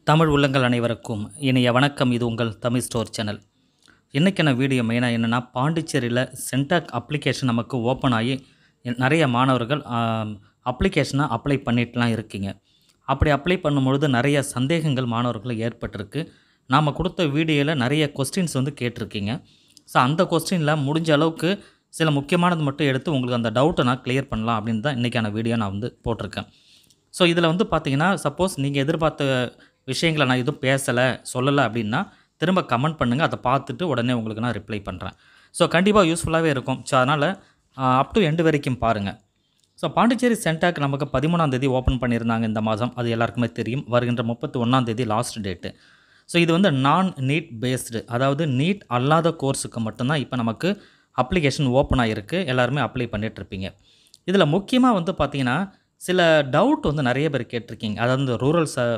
தமிழ் உள்ளங்கள் அனைவருக்கும் இனிய வணக்கம் இது உங்கள் தமிழ் ஸ்டோர் சேனல் இன்றைக்கான வீடியோ மெயினாக என்னென்னா பாண்டிச்சேரியில் சென்டாக் அப்ளிகேஷன் நமக்கு ஓப்பன் ஆகி நிறைய மாணவர்கள் அப்ளிகேஷனை அப்ளை பண்ணிட்டுலாம் இருக்கீங்க அப்படி அப்ளை பண்ணும்பொழுது நிறைய சந்தேகங்கள் மாணவர்களுக்கு ஏற்பட்டிருக்கு நாம் கொடுத்த வீடியோவில் நிறைய கொஸ்டின்ஸ் வந்து கேட்டிருக்கீங்க ஸோ அந்த கொஸ்டினில் முடிஞ்ச அளவுக்கு சில முக்கியமானது மட்டும் எடுத்து உங்களுக்கு அந்த டவுட்டை நான் கிளியர் பண்ணலாம் அப்படின்னு தான் இன்றைக்கான வீடியோ நான் வந்து போட்டிருக்கேன் ஸோ இதில் வந்து பார்த்தீங்கன்னா சப்போஸ் நீங்கள் எதிர்பார்த்த விஷயங்களை நான் எதுவும் பேசலை சொல்லலை அப்படின்னா திரும்ப கமெண்ட் பண்ணுங்கள் அதை பார்த்துட்டு உடனே உங்களுக்கு நான் ரிப்ளை பண்ணுறேன் ஸோ கண்டிப்பாக யூஸ்ஃபுல்லாகவே இருக்கும் ஸோ அதனால் அப் டு எண்டு வரைக்கும் பாருங்கள் ஸோ பாண்டிச்சேரி சென்டாக் நமக்கு பதிமூணாம் தேதி ஓப்பன் பண்ணியிருந்தாங்க இந்த மாதம் அது எல்லாருக்குமே தெரியும் வருகின்ற முப்பத்தி ஒன்றாம் தேதி லாஸ்ட் டேட்டு ஸோ இது வந்து நான் நீட் பேஸ்டு அதாவது நீட் அல்லாத கோர்ஸுக்கு மட்டும்தான் இப்போ நமக்கு அப்ளிகேஷன் ஓப்பன் ஆகிருக்கு எல்லாருமே அப்ளை பண்ணிகிட்ருப்பீங்க இதில் முக்கியமாக வந்து பார்த்தீங்கன்னா சில டவுட் வந்து நிறைய பேர் கேட்டிருக்கீங்க அதாவது இந்த ரூரல் ச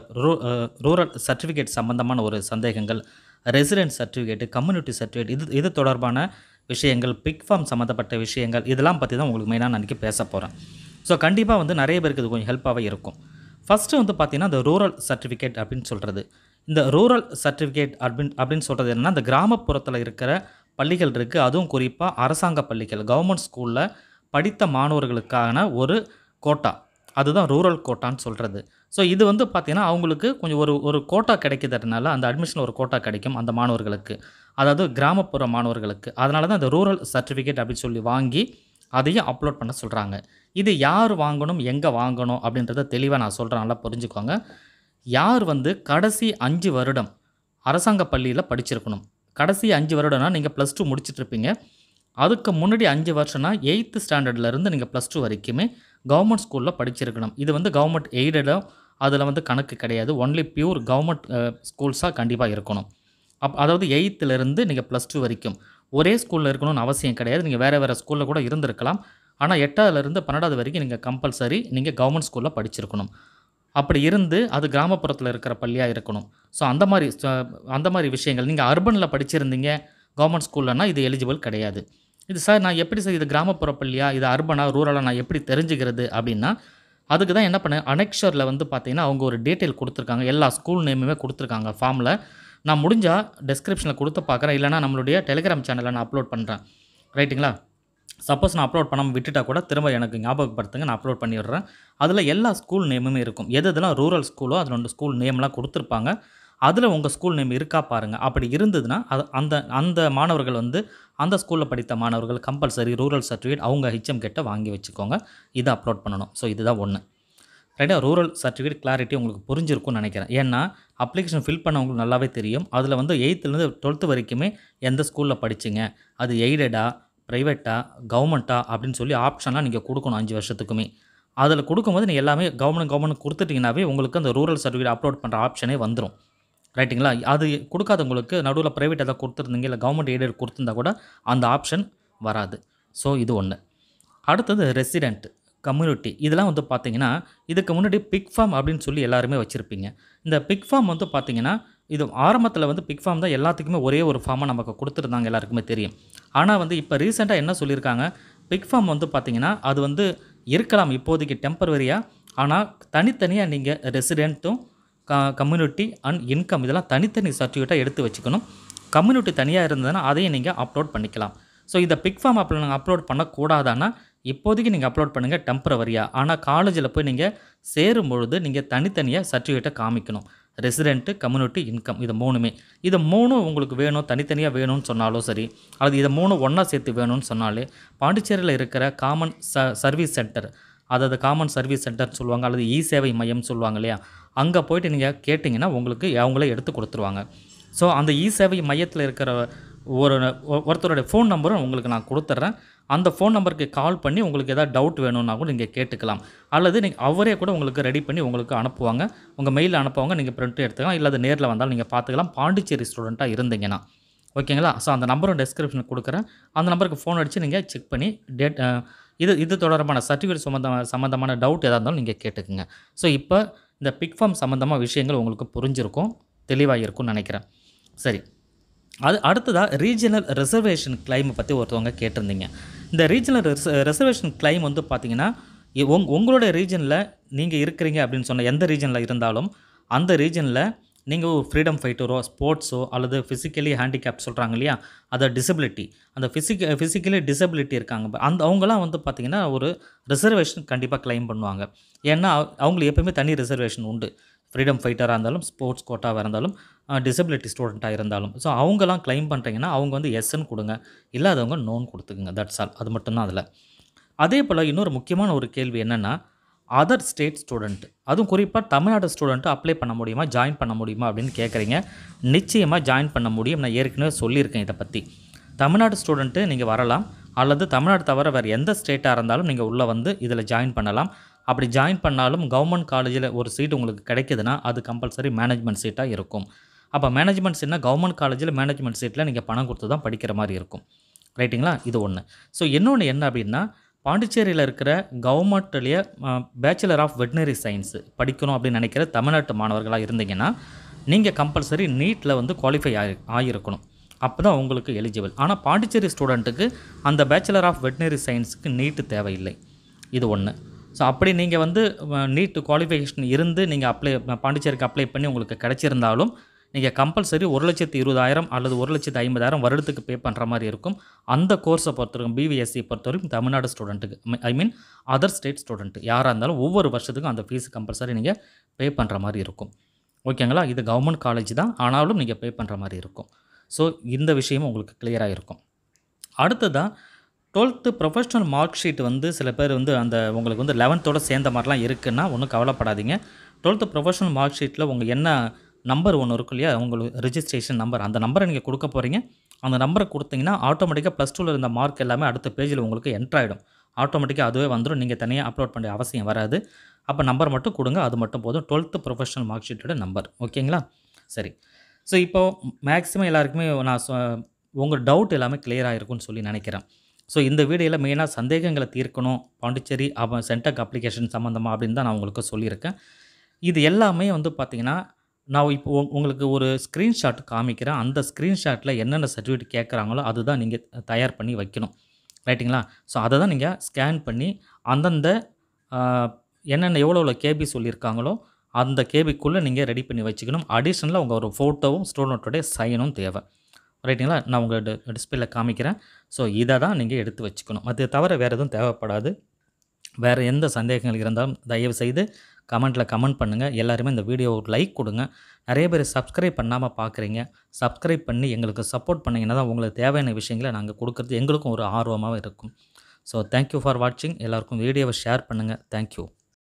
ரூரல் சர்டிஃபிகேட் சம்மந்தமான ஒரு சந்தேகங்கள் ரெசிடென்ட் சர்டிஃபிகேட்டு கம்யூனிட்டி சர்டிஃபிகேட் இது இது தொடர்பான விஷயங்கள் பிக் ஃபார்ம் சம்மந்தப்பட்ட விஷயங்கள் இதெல்லாம் பற்றி தான் உங்களுக்கு மெயினாக நான் இன்றைக்கி பேச போகிறேன் ஸோ கண்டிப்பாக வந்து நிறைய பேருக்கு இது கொஞ்சம் ஹெல்ப்பாகவே இருக்கும் ஃபஸ்ட்டு வந்து பார்த்திங்கன்னா இந்த ரூரல் சர்டிஃபிகேட் அப்படின்னு சொல்கிறது இந்த ரூரல் சர்டிஃபிகேட் அப்படின்னு அப்படின்னு சொல்கிறது என்னென்னா இந்த கிராமப்புறத்தில் இருக்கிற பள்ளிகள் இருக்குது அதுவும் குறிப்பாக அரசாங்க பள்ளிகள் கவர்மெண்ட் ஸ்கூலில் படித்த மாணவர்களுக்கான ஒரு கோட்டா அதுதான் ரூரல் கோட்டான்னு சொல்கிறது ஸோ இது வந்து பார்த்திங்கன்னா அவங்களுக்கு கொஞ்சம் ஒரு ஒரு கோட்டா கிடைக்கிறதுனால அந்த அட்மிஷன் ஒரு கோட்டா கிடைக்கும் அந்த மாணவர்களுக்கு அதாவது கிராமப்புற மாணவர்களுக்கு அதனால தான் இந்த ரூரல் சர்டிஃபிகேட் அப்படின்னு சொல்லி வாங்கி அதையும் அப்லோட் பண்ண சொல்கிறாங்க இது யார் வாங்கணும் எங்கே வாங்கணும் அப்படின்றத தெளிவாக நான் சொல்கிறேன் நல்லா புரிஞ்சுக்கோங்க யார் வந்து கடைசி அஞ்சு வருடம் அரசாங்க பள்ளியில் படிச்சிருக்கணும் கடைசி அஞ்சு வருடம்னா நீங்கள் ப்ளஸ் டூ முடிச்சிட்ருப்பீங்க அதுக்கு முன்னாடி அஞ்சு வருஷம்னா எயித்து ஸ்டாண்டர்ட்லேருந்து நீங்கள் ப்ளஸ் டூ வரைக்குமே கவர்மெண்ட் ஸ்கூலில் படிச்சிருக்கணும் இது வந்து கவர்மெண்ட் எய்டடும் அதில் வந்து கணக்கு கிடையாது ஒன்லி பியூர் கவர்மெண்ட் ஸ்கூல்ஸாக கண்டிப்பாக இருக்கணும் அப் அதாவது எயித்துலேருந்து நீங்கள் ப்ளஸ் டூ வரைக்கும் ஒரே ஸ்கூலில் இருக்கணும்னு அவசியம் கிடையாது நீங்கள் வேறு வேறு ஸ்கூலில் கூட இருந்திருக்கலாம் ஆனால் எட்டாவதுலேருந்து பன்னெண்டாவது வரைக்கும் நீங்கள் கம்பல்சரி நீங்கள் கவர்மெண்ட் ஸ்கூலில் படிச்சிருக்கணும் அப்படி இருந்து அது கிராமப்புறத்தில் இருக்கிற பள்ளியாக இருக்கணும் ஸோ அந்த மாதிரி அந்த மாதிரி விஷயங்கள் நீங்கள் அர்பனில் படிச்சிருந்தீங்க கவர்மெண்ட் ஸ்கூல்லனா இது எலிஜிபிள் கிடையாது இது சார் நான் எப்படி சார் இது கிராமப்புற பள்ளியா இது அர்பனா ரூரலாக நான் எப்படி தெரிஞ்சுக்கிறது அப்படின்னா அதுக்கு தான் என்ன பண்ணேன் அனெக்ஷரில் வந்து பார்த்தீங்கன்னா அவங்க ஒரு டீட்டெயில் கொடுத்துருக்காங்க எல்லா ஸ்கூல் நேமுமே கொடுத்துருக்காங்க ஃபார்மில் நான் முடிஞ்சால் டெஸ்கிரிப்ஷனில் கொடுத்து பார்க்குறேன் இல்லைனா நம்மளுடைய டெலிகிராம் சேனலில் நான் அப்லோட் பண்ணுறேன் ரைட்டுங்களா சப்போஸ் நான் அப்லோட் பண்ணாமல் விட்டுட்டா கூட திரும்ப எனக்கு ஞாபகப்படுத்துங்க நான் அப்லோட் பண்ணி விடுறேன் அதில் எல்லா ஸ்கூல் நேமுமே இருக்கும் எது எதெல்லாம் ரூரல் ஸ்கூலோ அதில் ரெண்டு ஸ்கூல் நேம்லாம் கொடுத்துருப்பாங்க அதில் உங்கள் ஸ்கூல் நேம் இருக்கா பாருங்கள் அப்படி இருந்ததுன்னா அது அந்த அந்த மாணவர்கள் வந்து அந்த ஸ்கூலில் படித்த மாணவர்கள் கம்பல்சரி ரூரல் சர்டிஃபிகேட் அவங்க ஹெச்எம் கிட்ட வாங்கி வச்சுக்கோங்க இதை அப்லோட் பண்ணணும் ஸோ இதுதான் ஒன்று ரைட்டாக ரூரல் சர்டிஃபிகேட் கிளாரிட்டி உங்களுக்கு புரிஞ்சிருக்கும்னு நினைக்கிறேன் ஏன்னா அப்ளிகேஷன் ஃபில் பண்ணவங்களுக்கு நல்லாவே தெரியும் அதில் வந்து எயித்துலேருந்து டுவெல்த்து வரைக்குமே எந்த ஸ்கூலில் படிச்சிங்க அது எய்டடா ப்ரைவேட்டா கவர்மெண்ட்டா அப்படின்னு சொல்லி ஆப்ஷன்லாம் நீங்கள் கொடுக்கணும் அஞ்சு வருஷத்துக்குமே அதில் கொடுக்கும்போது நீங்கள் எல்லாமே கவர்மெண்ட் கவர்மெண்ட் கொடுத்துட்டிங்கனாவே உங்களுக்கு அந்த ரூரல் சர்டிஃபிகேட் அப்லோட் பண்ணுற ஆப்ஷனே வந்துடும் ரைட்டுங்களா அது கொடுக்காதவங்களுக்கு நடுவில் ப்ரைவேட் எதாவது கொடுத்துருந்தீங்க இல்லை கவர்மெண்ட் எய்டட் கொடுத்துருந்தா கூட அந்த ஆப்ஷன் வராது ஸோ இது ஒன்று அடுத்தது ரெசிடெண்ட் கம்யூனிட்டி இதெல்லாம் வந்து பார்த்தீங்கன்னா இதுக்கு முன்னாடி பிக் ஃபார்ம் அப்படின்னு சொல்லி எல்லாருமே வச்சுருப்பீங்க இந்த பிக் ஃபார்ம் வந்து பார்த்தீங்கன்னா இது ஆரம்பத்தில் வந்து பிக் ஃபார்ம் தான் எல்லாத்துக்குமே ஒரே ஒரு ஃபார்மாக நமக்கு கொடுத்துருந்தாங்க எல்லாருக்குமே தெரியும் ஆனால் வந்து இப்போ ரீசெண்டாக என்ன சொல்லியிருக்காங்க பிக் ஃபார்ம் வந்து பார்த்தீங்கன்னா அது வந்து இருக்கலாம் இப்போதைக்கு டெம்பரவரியாக ஆனால் தனித்தனியாக நீங்கள் ரெசிடெண்ட்டும் க கம்யூனிட்டி அண்ட் இன்கம் இதெல்லாம் தனித்தனி சர்டிஃபிகேட்டாக எடுத்து வச்சுக்கணும் கம்யூனிட்டி தனியாக இருந்ததுன்னா அதையும் நீங்கள் அப்லோட் பண்ணிக்கலாம் ஸோ இதை பிக் ஃபார்ம் அப்ல நாங்கள் அப்லோட் பண்ணக்கூடாதானா இப்போதைக்கு நீங்கள் அப்லோட் பண்ணுங்கள் டெம்பரவரியாக ஆனால் காலேஜில் போய் நீங்கள் சேரும் பொழுது நீங்கள் தனித்தனியாக சர்டிஃபிகேட்டை காமிக்கணும் ரெசிடென்ட்டு கம்யூனிட்டி இன்கம் இது மூணுமே இது மூணும் உங்களுக்கு வேணும் தனித்தனியாக வேணும்னு சொன்னாலும் சரி அல்லது இதை மூணு ஒன்றா சேர்த்து வேணும்னு சொன்னாலே பாண்டிச்சேரியில் இருக்கிற காமன் ச சர்வீஸ் சென்டர் அதாவது காமன் சர்வீஸ் சென்டர்னு சொல்லுவாங்க அல்லது இ சேவை மையம் சொல்லுவாங்க இல்லையா அங்கே போயிட்டு நீங்கள் கேட்டிங்கன்னா உங்களுக்கு அவங்களே எடுத்து கொடுத்துருவாங்க ஸோ அந்த இ சேவை மையத்தில் இருக்கிற ஒரு ஒருத்தருடைய ஃபோன் நம்பரும் உங்களுக்கு நான் கொடுத்துட்றேன் அந்த ஃபோன் நம்பருக்கு கால் பண்ணி உங்களுக்கு எதாவது டவுட் வேணும்னா கூட நீங்கள் கேட்டுக்கலாம் அல்லது நீங்கள் அவரே கூட உங்களுக்கு ரெடி பண்ணி உங்களுக்கு அனுப்புவாங்க உங்கள் மெயிலில் அனுப்புவாங்க நீங்கள் பிரிண்ட் எடுத்துக்கலாம் இல்லை நேரில் வந்தாலும் நீங்கள் பார்த்துக்கலாம் பாண்டிச்சேரி ஸ்டூடெண்ட்டாக இருந்தீங்கன்னா ஓகேங்களா ஸோ அந்த நம்பரும் டெஸ்கிரிப்ஷன் கொடுக்குறேன் அந்த நம்பருக்கு ஃபோன் அடித்து நீங்கள் செக் பண்ணி டேட் இது இது தொடர்பான சர்டிஃபிகேட் சம்மந்தமான சம்மந்தமான டவுட் எதாக இருந்தாலும் நீங்கள் கேட்டுக்குங்க ஸோ இப்போ இந்த பிக் ஃபார்ம் சம்மந்தமாக விஷயங்கள் உங்களுக்கு புரிஞ்சிருக்கும் தெளிவாக இருக்கும்னு நினைக்கிறேன் சரி அது அடுத்ததாக ரீஜனல் ரிசர்வேஷன் கிளைமை பற்றி ஒருத்தவங்க கேட்டிருந்தீங்க இந்த ரீஜனல் ரிச ரிசர்வேஷன் கிளைம் வந்து பார்த்திங்கன்னா இ- உங் உங்களுடைய ரீஜனில் நீங்கள் இருக்கிறீங்க அப்படின்னு சொன்ன எந்த ரீஜனில் இருந்தாலும் அந்த ரீஜனில் நீங்கள் ஒரு ஃப்ரீடம் ஃபைட்டரோ ஸ்போர்ட்ஸோ அல்லது ஃபிசிக்கலி ஹேண்டிகேப் சொல்கிறாங்க இல்லையா அதை டிசபிலிட்டி அந்த ஃபிசிக்க ஃபிசிக்கலி டிசபிலிட்டி இருக்காங்க அந்த அவங்களாம் வந்து பார்த்திங்கன்னா ஒரு ரிசர்வேஷன் கண்டிப்பாக க்ளைம் பண்ணுவாங்க ஏன்னா அவ- அவங்களுக்கு எப்பவுமே தனி ரிசர்வேஷன் உண்டு ஃப்ரீடம் ஃபைட்டராக இருந்தாலும் ஸ்போர்ட்ஸ் கோட்டாவாக இருந்தாலும் டிசபிலிட்டி ஸ்டூடெண்ட்டாக இருந்தாலும் ஸோ அவங்கலாம் க்ளைம் பண்ணுறீங்கன்னா அவங்க வந்து எஸ்ன்னு கொடுங்க இல்லாதவங்க நோன் கொடுத்துக்குங்க தட்ஸ் ஆல் அது மட்டும்தான் அதில் அதே போல் இன்னொரு முக்கியமான ஒரு கேள்வி என்னென்னா அதர் ஸ்டேட் ஸ்டூடெண்ட் அதுவும் குறிப்பாக தமிழ்நாடு ஸ்டூடெண்ட்டு அப்ளை பண்ண முடியுமா ஜாயின் பண்ண முடியுமா அப்படின்னு கேட்குறீங்க நிச்சயமாக ஜாயின் பண்ண முடியும் நான் ஏற்கனவே சொல்லியிருக்கேன் இதை பற்றி தமிழ்நாடு ஸ்டூடெண்ட்டு நீங்கள் வரலாம் அல்லது தமிழ்நாடு தவிர வேறு எந்த ஸ்டேட்டாக இருந்தாலும் நீங்கள் உள்ளே வந்து இதில் ஜாயின் பண்ணலாம் அப்படி ஜாயின் பண்ணாலும் கவர்மெண்ட் காலேஜில் ஒரு சீட் உங்களுக்கு கிடைக்குதுன்னா அது கம்பல்சரி மேனேஜ்மெண்ட் சீட்டாக இருக்கும் அப்போ மேனேஜ்மெண்ட் சீட்னா கவர்மெண்ட் காலேஜில் மேனேஜ்மெண்ட் சீட்டில் நீங்கள் பணம் கொடுத்து தான் படிக்கிற மாதிரி இருக்கும் ரைட்டுங்களா இது ஒன்று ஸோ இன்னொன்று என்ன அப்படின்னா பாண்டிச்சேரியில் இருக்கிற கவர்மெண்ட்லேயே பேச்சுலர் ஆஃப் வெட்டினரி சயின்ஸ் படிக்கணும் அப்படின்னு நினைக்கிற தமிழ்நாட்டு மாணவர்களாக இருந்தீங்கன்னா நீங்கள் கம்பல்சரி நீட்டில் வந்து குவாலிஃபை ஆகி ஆகியிருக்கணும் அப்போ தான் உங்களுக்கு எலிஜிபிள் ஆனால் பாண்டிச்சேரி ஸ்டூடெண்ட்டுக்கு அந்த பேச்சுலர் ஆஃப் வெட்டினரி சயின்ஸுக்கு நீட்டு தேவையில்லை இது ஒன்று ஸோ அப்படி நீங்கள் வந்து நீட்டு குவாலிஃபிகேஷன் இருந்து நீங்கள் அப்ளை பாண்டிச்சேரிக்கு அப்ளை பண்ணி உங்களுக்கு கிடைச்சிருந்தாலும் நீங்கள் கம்பல்சரி ஒரு லட்சத்து இருபதாயிரம் அல்லது ஒரு லட்சத்து ஐம்பதாயிரம் வருடத்துக்கு பே பண்ணுற மாதிரி இருக்கும் அந்த கோர்ஸை பொறுத்தவரைக்கும் பிவிஎஸ்சி பொறுத்தவரைக்கும் தமிழ்நாடு ஸ்டூடெண்ட்டுக்கு I mean other state student யாராக இருந்தாலும் ஒவ்வொரு வருஷத்துக்கும் அந்த ஃபீஸ் கம்பல்சரி நீங்கள் பே பண்ணுற மாதிரி இருக்கும் ஓகேங்களா இது கவர்மெண்ட் காலேஜ் தான் ஆனாலும் நீங்கள் பே பண்ணுற மாதிரி இருக்கும் ஸோ இந்த விஷயமும் உங்களுக்கு கிளியராக இருக்கும் அடுத்ததாக டுவெல்த்து ப்ரொஃபஷனல் மார்க் ஷீட் வந்து சில பேர் வந்து அந்த உங்களுக்கு வந்து லெவன்த்தோட சேர்ந்த மாதிரிலாம் இருக்குன்னா ஒன்றும் கவலைப்படாதீங்க டுவெல்த்து ப்ரொஃபஷனல் மார்க் ஷீட்டில் உங்கள் என்ன நம்பர் ஒன்று இருக்கும் இல்லையா உங்களுக்கு ரிஜிஸ்ட்ரேஷன் நம்பர் அந்த நம்பரை நீங்கள் கொடுக்க போகிறீங்க அந்த நம்பரை கொடுத்தீங்கன்னா ஆட்டோமேட்டிக்காக ப்ளஸ் டூவில் இருந்த மார்க் எல்லாமே அடுத்த பேஜில் உங்களுக்கு என்ட்ரு ஆகிடும் ஆட்டோமேட்டிக்காக அதுவே வந்துடும் நீங்கள் தனியாக அப்லோட் பண்ண அவசியம் வராது அப்போ நம்பர் மட்டும் கொடுங்க அது மட்டும் போதும் டுவெல்த்து ப்ரொஃபஷனல் மார்க் ஷீட்டோட நம்பர் ஓகேங்களா சரி ஸோ இப்போது மேக்ஸிமம் எல்லாருக்குமே நான் சொ- உங்கள் டவுட் எல்லாமே கிளியராக இருக்கும்னு சொல்லி நினைக்கிறேன் ஸோ இந்த வீடியோவில் மெயினாக சந்தேகங்களை தீர்க்கணும் பாண்டிச்சேரி அவன் சென்டக் அப்ளிகேஷன் சம்மந்தமாக அப்படின்னு தான் நான் உங்களுக்கு சொல்லியிருக்கேன் இது எல்லாமே வந்து பார்த்திங்கன்னா நான் இப்போ உங்க- உங்களுக்கு ஒரு ஸ்க்ரீன்ஷாட் காமிக்கிறேன் அந்த ஸ்க்ரீன்ஷாட்டில் என்னென்ன சர்டிஃபிகேட் கேட்குறாங்களோ அதுதான் நீங்கள் தயார் பண்ணி வைக்கணும் ரைட்டுங்களா ஸோ அதை தான் நீங்கள் ஸ்கேன் பண்ணி அந்தந்த ஆஹ், என்னென்ன எவ்வளோ எவ்வளோ கேபி சொல்லியிருக்காங்களோ அந்த கேபிக்குள்ளே நீங்கள் ரெடி பண்ணி வச்சுக்கணும் அடிஷ்னலாக உங்கள் ஒரு ஃபோட்டோவும் ஸ்டூடெண்ட்டோடைய சைனும் தேவை ரைட்டுங்களா நான் உங்கள் டிஸ்பிளேல காமிக்கிறேன் ஸோ இதை தான் நீங்கள் எடுத்து வச்சுக்கணும் அது தவிர வேறு எதுவும் தேவைப்படாது வேறு எந்த சந்தேகங்கள் இருந்தாலும் தயவு செய்து கமெண்ட்டில் கமெண்ட் பண்ணுங்கள் எல்லாருமே இந்த வீடியோ ஒரு லைக் கொடுங்க நிறைய பேர் சப்ஸ்கிரைப் பண்ணாமல் பார்க்குறீங்க சப்ஸ்கிரைப் பண்ணி எங்களுக்கு சப்போர்ட் பண்ணிங்கன்னா தான் உங்களுக்கு தேவையான விஷயங்களை நாங்கள் கொடுக்குறது எங்களுக்கும் ஒரு ஆர்வமாக இருக்கும் ஸோ தேங்க்யூ ஃபார் வாட்சிங் எல்லாருக்கும் வீடியோவை ஷேர் பண்ணுங்கள் தேங்க்யூ